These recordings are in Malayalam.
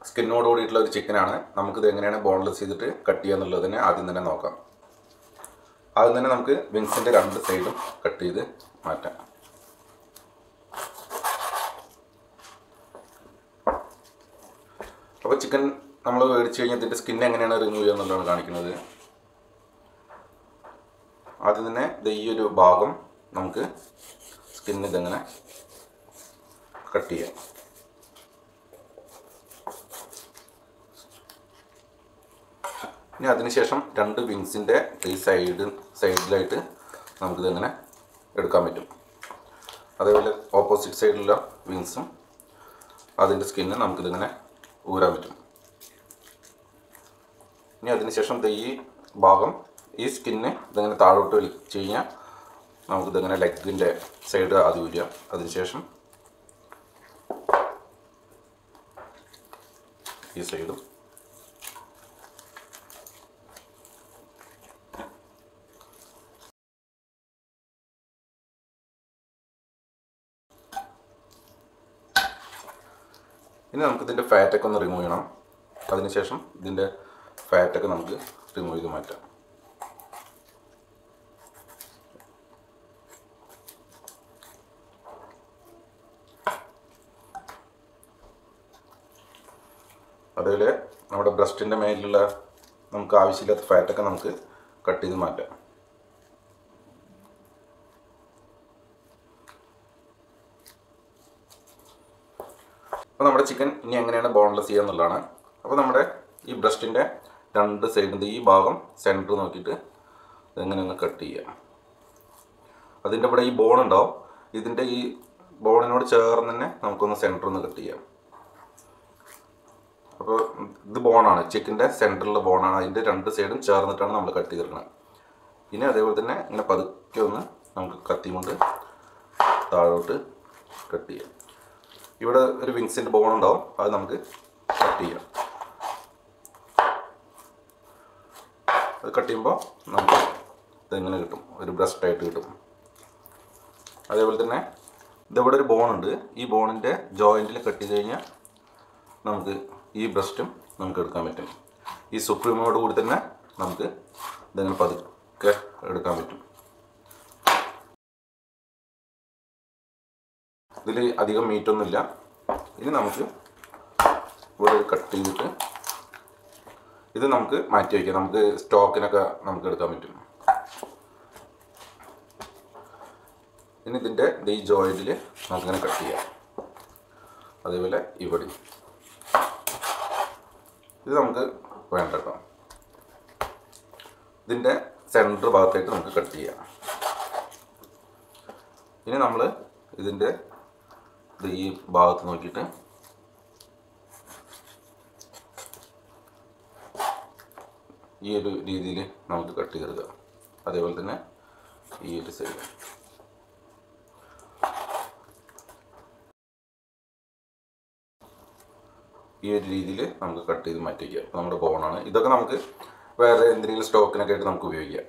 സ്കിന്നോട് കൂടിയിട്ടുള്ള ഒരു ചിക്കനാണ് നമുക്കിത് എങ്ങനെയാണ് ബോൺലെസ് ചെയ്തിട്ട് കട്ട് ചെയ്യുക എന്നുള്ളതിനെ ആദ്യം തന്നെ നോക്കാം ആദ്യം തന്നെ നമുക്ക് വിങ്സിൻ്റെ രണ്ട് സൈഡും കട്ട് ചെയ്ത് മാറ്റാം അപ്പോൾ ചിക്കൻ നമ്മൾ മേടിച്ച് കഴിഞ്ഞാൽ ഇതിൻ്റെ സ്കിൻ എങ്ങനെയാണ് റിമൂവ് ചെയ്യുക എന്നുള്ളതാണ് കാണിക്കുന്നത് ആദ്യം തന്നെ ഇത് ഈ ഒരു ഭാഗം നമുക്ക് സ്കിന്നിൽ ഇതെങ്ങനെ കട്ട് ചെയ്യാം ഇനി അതിനുശേഷം രണ്ട് വിങ്സിൻ്റെ ഈ സൈഡ് സൈഡിലായിട്ട് നമുക്കിതിങ്ങനെ എടുക്കാൻ പറ്റും അതേപോലെ ഓപ്പോസിറ്റ് സൈഡിലുള്ള വിങ്സും അതിൻ്റെ സ്കിന്ന് നമുക്കിതിങ്ങനെ ഊരാൻ പറ്റും ഇനി അതിനുശേഷം ദേ ഈ ഭാഗം ഈ സ്കിന്ന് ഇതിങ്ങനെ താഴോട്ട് വലിച്ചു കഴിഞ്ഞാൽ നമുക്കിതിങ്ങനെ ലെഗിൻ്റെ സൈഡ് ആദ്യം ഊരുക അതിനുശേഷം ഈ സൈഡും ഇനി നമുക്ക് ഇതിൻ്റെ ഫാറ്റൊക്കെ ഒന്ന് റിമൂവ് ചെയ്യണം അതിനുശേഷം ഇതിൻ്റെ ഫാറ്റൊക്കെ നമുക്ക് റിമൂവ് ചെയ്ത് മാറ്റാം അതേപോലെ നമ്മുടെ ബ്രസ്റ്റിൻ്റെ മേലിലുള്ള നമുക്ക് ആവശ്യമില്ലാത്ത ഫാറ്റൊക്കെ നമുക്ക് കട്ട് ചെയ്ത് മാറ്റാം അപ്പോൾ നമ്മുടെ ചിക്കൻ ഇനി എങ്ങനെയാണ് ബോൺലെസ് ചെയ്യുക എന്നുള്ളതാണ് അപ്പോൾ നമ്മുടെ ഈ ബ്രസ്റ്റിൻ്റെ രണ്ട് സൈഡിൻ്റെ ഈ ഭാഗം സെൻറ്റർ നോക്കിയിട്ട് ഇതെങ്ങനെ ഒന്ന് കട്ട് ചെയ്യുക അതിൻ്റെ ഇവിടെ ഈ ബോൺ ഉണ്ടാവും ഇതിൻ്റെ ഈ ബോണിനോട് ചേർന്ന് തന്നെ നമുക്കൊന്ന് സെൻറ്റർ ഒന്ന് കട്ട് ചെയ്യാം അപ്പോൾ ഇത് ബോണാണ് ചിക്കൻ്റെ സെൻറ്ററിലെ ബോണാണ് അതിൻ്റെ രണ്ട് സൈഡും ചേർന്നിട്ടാണ് നമ്മൾ കട്ട് ചെയ്തെടുക്കുന്നത് ഇനി അതേപോലെ തന്നെ ഇങ്ങനെ പതുക്കെ ഒന്ന് നമുക്ക് കത്തി കൊണ്ട് താഴോട്ട് കട്ട് ചെയ്യാം ഇവിടെ ഒരു വിങ്സിൻ്റെ ബോൺ ഉണ്ടാവും അത് നമുക്ക് കട്ട് ചെയ്യാം അത് കട്ട് ചെയ്യുമ്പോൾ നമുക്ക് ഇതിങ്ങനെ കിട്ടും ഒരു ബ്രസ്റ്റ് ആയിട്ട് കിട്ടും അതേപോലെ തന്നെ ഇതിവിടെ ഒരു ബോൺ ഉണ്ട് ഈ ബോണിൻ്റെ ജോയിൻറ്റിൽ കട്ട് ചെയ്ത് കഴിഞ്ഞാൽ നമുക്ക് ഈ ബ്രസ്റ്റും നമുക്ക് എടുക്കാൻ പറ്റും ഈ സുപ്രീമോട് കൂടി തന്നെ നമുക്ക് ഇതിങ്ങനെ പതുക്കെ എടുക്കാൻ പറ്റും ഇതിൽ അധികം മീറ്റൊന്നുമില്ല ഇനി നമുക്ക് ഇവിടെ ഒരു കട്ട് ചെയ്തിട്ട് ഇത് നമുക്ക് മാറ്റി വയ്ക്കാം നമുക്ക് സ്റ്റോക്കിനൊക്കെ നമുക്ക് എടുക്കാൻ പറ്റും ഇനി ഇതിൻ്റെ ഈ ജോയിൻറ്റിൽ നമുക്കിങ്ങനെ കട്ട് ചെയ്യാം അതേപോലെ ഇവിടെ ഇത് നമുക്ക് വേണ്ട കേട്ടോ ഇതിൻ്റെ സെൻറ്റർ ഭാഗത്തായിട്ട് നമുക്ക് കട്ട് ചെയ്യാം ഇനി നമ്മൾ ഇതിൻ്റെ ഇത് ഈ ഭാഗത്ത് നോക്കിയിട്ട് ഈ ഒരു രീതിയിൽ നമുക്ക് കട്ട് ചെയ്തെടുക്കാം അതേപോലെ തന്നെ ഈ ഒരു സൈഡ് ഈ ഒരു രീതിയിൽ നമുക്ക് കട്ട് ചെയ്ത് മാറ്റി വയ്ക്കാം അപ്പോൾ നമ്മുടെ ബോണാണ് ഇതൊക്കെ നമുക്ക് വേറെ എന്തെങ്കിലും സ്റ്റോക്കിനൊക്കെ ആയിട്ട് നമുക്ക് ഉപയോഗിക്കാം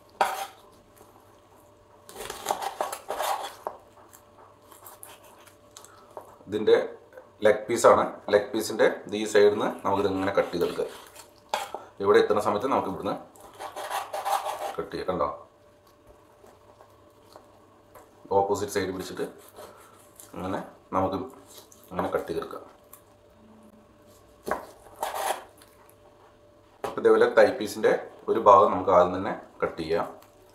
ഇതിൻ്റെ ലെഗ് പീസാണ് ലെഗ് പീസിൻ്റെ ഈ സൈഡിൽ നിന്ന് നമുക്കിത് ഇങ്ങനെ കട്ട് ചെയ്തെടുക്കാം ഇവിടെ എത്തുന്ന സമയത്ത് നമുക്ക് ഇവിടുന്ന് കട്ട് ചെയ്യാം കണ്ടോ ഓപ്പോസിറ്റ് സൈഡ് പിടിച്ചിട്ട് അങ്ങനെ നമുക്ക് അങ്ങനെ കട്ട് ചെയ്തെടുക്കാം അപ്പോൾ ഇതേപോലെ തൈ പീസിൻ്റെ ഒരു ഭാഗം നമുക്ക് ആദ്യം തന്നെ കട്ട് ചെയ്യാം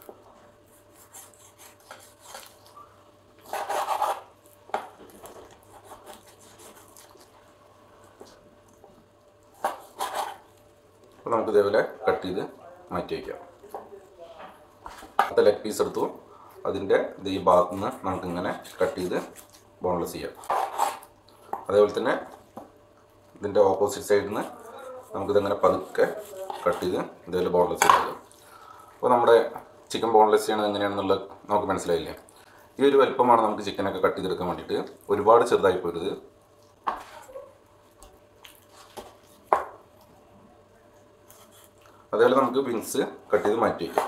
അപ്പോൾ നമുക്ക് ഇതേപോലെ കട്ട് ചെയ്ത് മാറ്റി വയ്ക്കാം അടുത്ത ലെഗ് പീസ് എടുത്തു അതിൻ്റെ ഇത് ഈ ഭാഗത്തു നിന്ന് നമുക്കിങ്ങനെ കട്ട് ചെയ്ത് ബോൺലെസ് ചെയ്യാം അതേപോലെ തന്നെ ഇതിൻ്റെ ഓപ്പോസിറ്റ് സൈഡിൽ നിന്ന് നമുക്കിതങ്ങനെ പതുക്കെ കട്ട് ചെയ്ത് ഇതേപോലെ ബോൺലെസ് ചെയ്യാം അപ്പോൾ നമ്മുടെ ചിക്കൻ ബോൺലെസ് ചെയ്യണത് എങ്ങനെയാണെന്നുള്ളത് നമുക്ക് മനസ്സിലായില്ലേ ഈ ഒരു വലുപ്പമാണ് നമുക്ക് ചിക്കനൊക്കെ കട്ട് ചെയ്തെടുക്കാൻ വേണ്ടിയിട്ട് ഒരുപാട് ചെറുതായി പോരുത് അതേപോലെ നമുക്ക് വിങ്സ് കട്ട് ചെയ്ത് മാറ്റി വയ്ക്കാം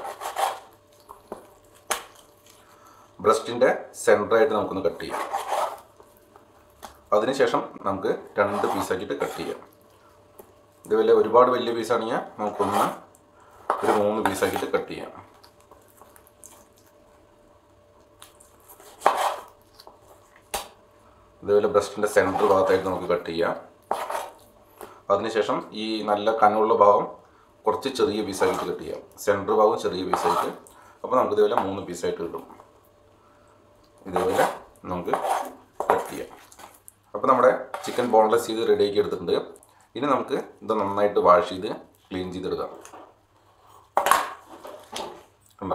ബ്രസ്റ്റിൻ്റെ സെൻറ്ററായിട്ട് നമുക്കൊന്ന് കട്ട് ചെയ്യാം അതിനുശേഷം നമുക്ക് രണ്ട് പീസാക്കിയിട്ട് കട്ട് ചെയ്യാം ഇതുപോലെ ഒരുപാട് വലിയ പീസാണെങ്കിൽ നമുക്കൊന്ന് ഒരു മൂന്ന് പീസാക്കിയിട്ട് കട്ട് ചെയ്യാം ഇതുപോലെ ബ്രസ്റ്റിൻ്റെ സെൻറ്റർ ഭാഗത്തായിട്ട് നമുക്ക് കട്ട് ചെയ്യാം അതിനുശേഷം ഈ നല്ല കനമുള്ള ഭാഗം കുറച്ച് ചെറിയ പീസായിട്ട് കട്ട് ചെയ്യാം സെൻറ്റർ ഭാഗം ചെറിയ പീസായിട്ട് അപ്പോൾ നമുക്ക് ഇതുപോലെ മൂന്ന് പീസായിട്ട് കിട്ടും ഇതുപോലെ നമുക്ക് കട്ട് ചെയ്യാം അപ്പോൾ നമ്മുടെ ചിക്കൻ ബോൺലെസ് ചെയ്ത് റെഡിയാക്കി എടുത്തിട്ടുണ്ട് ഇനി നമുക്ക് ഇത് നന്നായിട്ട് വാഷ് ചെയ്ത് ക്ലീൻ ചെയ്തെടുക്കാം കണ്ടോ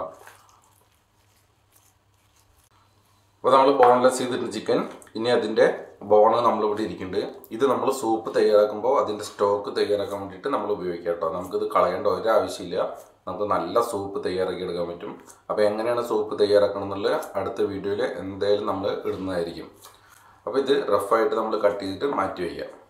അപ്പോൾ നമ്മൾ ബോൺലെസ് ചെയ്തിട്ടുണ്ട് ചിക്കൻ ഇനി അതിൻ്റെ ബോണ് നമ്മളിവിടെ ഇരിക്കുന്നുണ്ട് ഇത് നമ്മൾ സൂപ്പ് തയ്യാറാക്കുമ്പോൾ അതിൻ്റെ സ്റ്റോക്ക് തയ്യാറാക്കാൻ വേണ്ടിയിട്ട് നമ്മൾ ഉപയോഗിക്കാം കേട്ടോ നമുക്കിത് കളയേണ്ട ഒരു ആവശ്യമില്ല നമുക്ക് നല്ല സൂപ്പ് തയ്യാറാക്കി എടുക്കാൻ പറ്റും അപ്പോൾ എങ്ങനെയാണ് സൂപ്പ് തയ്യാറാക്കണം എന്നുള്ളത് അടുത്ത വീഡിയോയിൽ എന്തായാലും നമ്മൾ ഇടുന്നതായിരിക്കും അപ്പോൾ ഇത് റഫായിട്ട് നമ്മൾ കട്ട് ചെയ്തിട്ട് മാറ്റി വയ്ക്കാം